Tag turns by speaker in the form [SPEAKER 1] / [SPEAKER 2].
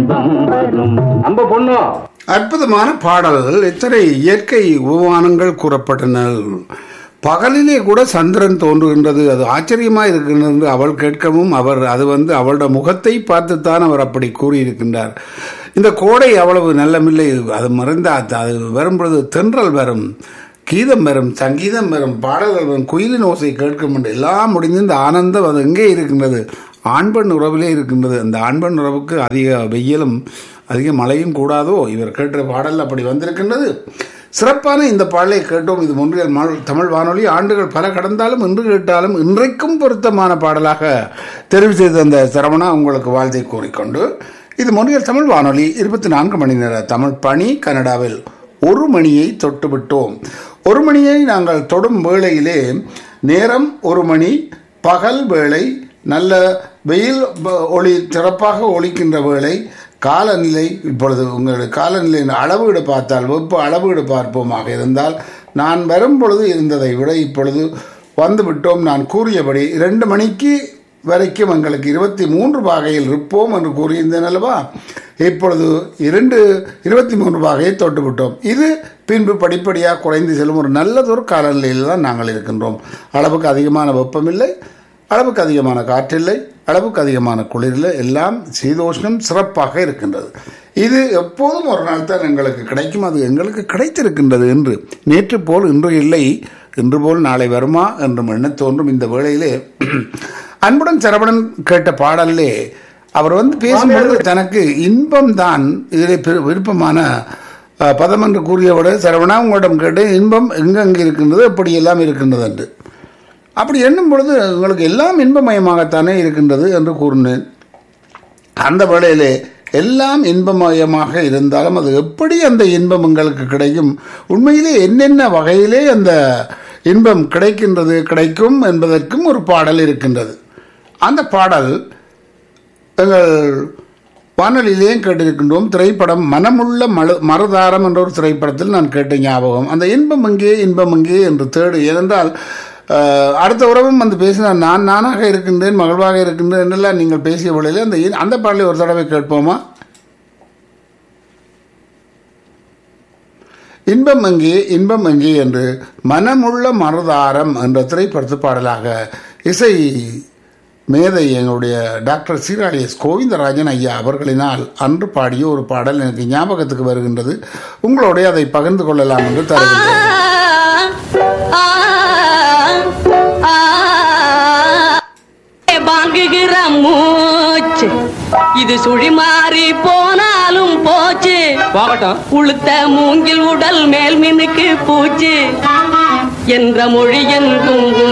[SPEAKER 1] இன்பம் வரும் நம்ம பொண்ணு
[SPEAKER 2] அற்புதமான பாடல்கள் எத்தனை இயற்கை உபமானங்கள் கூறப்பட்டன பகலிலே கூட சந்திரன் தோன்றுகின்றது அது ஆச்சரியமா இருக்கின்றது என்று அவள் கேட்கவும் அவர் அது வந்து அவளுடைய முகத்தை பார்த்துத்தான் அவர் அப்படி கூறியிருக்கின்றார் இந்த கோடை அவ்வளவு நல்லமில்லை அது மறைந்தா அது வரும் பொழுது தென்றல் வரும் கீதம் வரும் சங்கீதம் வரும் பாடல்கள் வரும் குயிலின் ஓசை கேட்கும் என்று எல்லாம் முடிந்து இந்த ஆனந்தம் அது எங்கே இருக்கின்றது ஆண்பெண் உறவிலே இருக்கின்றது அந்த ஆண்பெண் உறவுக்கு அதிக வெயிலும் அதிக மழையும் கூடாதோ இவர் கேட்ட பாடல் அப்படி வந்திருக்கின்றது சிறப்பான இந்த பாடலை கேட்டோம் இது ஒன்றியல் மா- தமிழ் வானொலி ஆண்டுகள் பல கடந்தாலும் இன்று கேட்டாலும் இன்றைக்கும் பொருத்தமான பாடலாக தெரிவு செய்த அந்த சரவணா உங்களுக்கு வாழ்த்தை கூறிக்கொண்டு இது மொழியல் தமிழ் வானொலி இருபத்தி நான்கு மணி நேர தமிழ் பணி கனடாவில் ஒரு மணியை தொட்டுவிட்டோம் ஒரு மணியை நாங்கள் தொடும் வேளையிலே நேரம் ஒரு மணி பகல் வேளை நல்ல வெயில் ப- ஒளி சிறப்பாக ஒளிக்கின்ற வேளை காலநிலை இப்பொழுது உங்களுடைய காலநிலையின் அளவீடு பார்த்தால் வெப்ப அளவீடு பார்ப்போமாக இருந்தால் நான் வரும் பொழுது இருந்ததை விட இப்பொழுது வந்து விட்டோம் நான் கூறியபடி இரண்டு மணிக்கு வரைக்கும் எங்களுக்கு இருபத்தி மூன்று பாகையில் இருப்போம் என்று கூறியிருந்தேன் அல்லவா இப்பொழுது இரண்டு இருபத்தி மூன்று பாகையை தொட்டு விட்டோம் இது பின்பு படிப்படியாக குறைந்து செல்லும் ஒரு நல்லதொரு காலநிலையில் தான் நாங்கள் இருக்கின்றோம் அளவுக்கு அதிகமான வெப்பமில்லை அளவுக்கு அதிகமான காற்றில்லை அளவுக்கு அதிகமான குளிரில் எல்லாம் சீதோஷ்ணம் சிறப்பாக இருக்கின்றது இது எப்போதும் ஒரு நாள் தான் எங்களுக்கு கிடைக்கும் அது எங்களுக்கு கிடைத்திருக்கின்றது என்று நேற்று போல் இன்று இல்லை இன்று போல் நாளை வருமா என்றும் எண்ண தோன்றும் இந்த வேளையிலே அன்புடன் சரவணன் கேட்ட பாடல்லே அவர் வந்து பேசும்பொழுது தனக்கு இன்பம் தான் இதில் பெரு- விருப்பமான அஹ், பதம் என்று கூறியவோடு சரவணா உங்களிடம் கேட்டு இன்பம் எங்கெங்கே இருக்கின்றது எப்படியெல்லாம் இருக்கின்றது என்று அப்படி எண்ணும் பொழுது உங்களுக்கு எல்லாம் இன்பமயமாகத்தானே இருக்கின்றது என்று கூறினேன் அந்த வேளையிலே எல்லாம் இன்பமயமாக இருந்தாலும் அது எப்படி அந்த இன்பம் உங்களுக்கு கிடைக்கும் உண்மையிலே என்னென்ன வகையிலே அந்த இன்பம் கிடைக்கின்றது கிடைக்கும் என்பதற்கும் ஒரு பாடல் இருக்கின்றது அந்த பாடல் எங்கள் வானொலியிலேயும் கேட்டிருக்கின்றோம் திரைப்படம் மனமுள்ள மழு மறுதாரம் என்ற ஒரு திரைப்படத்தில் நான் கேட்ட ஞாபகம் அந்த இன்பம் எங்கே இன்பம் எங்கே என்று தேடு ஏனென்றால் அஹ், அடுத்த உறவும் வந்து பேசினார் நான் நானாக இருக்கின்றேன் மகிழ்வாக இருக்கின்றேன் என்றெல்லாம் நீங்கள் பேசிய வேளையில் அந்த இன்- அந்த பாடலை ஒரு தடவை கேட்போமா இன்பம் எங்கே இன்பம் எங்கே என்று மனமுள்ள மறுதாரம் என்ற திரைப்படத்து பாடலாக இசை மேதை எங்களுடைய டாக்டர் சீராளி எஸ் கோவிந்தராஜன் ஐயா அவர்களினால் அன்று பாடிய ஒரு பாடல் எனக்கு ஞாபகத்துக்கு வருகின்றது உங்களோட அதை பகிர்ந்து கொள்ளலாம் என்று தருகின்றேன்
[SPEAKER 3] வாங்குகிற மூச்சு இது சுழி மாறி போனாலும் போச்சு
[SPEAKER 1] போகட்டும்
[SPEAKER 3] உளுத்த மூங்கில் உடல் மேல் மினுக்கு பூச்சு என்ற மொழி எங்கும்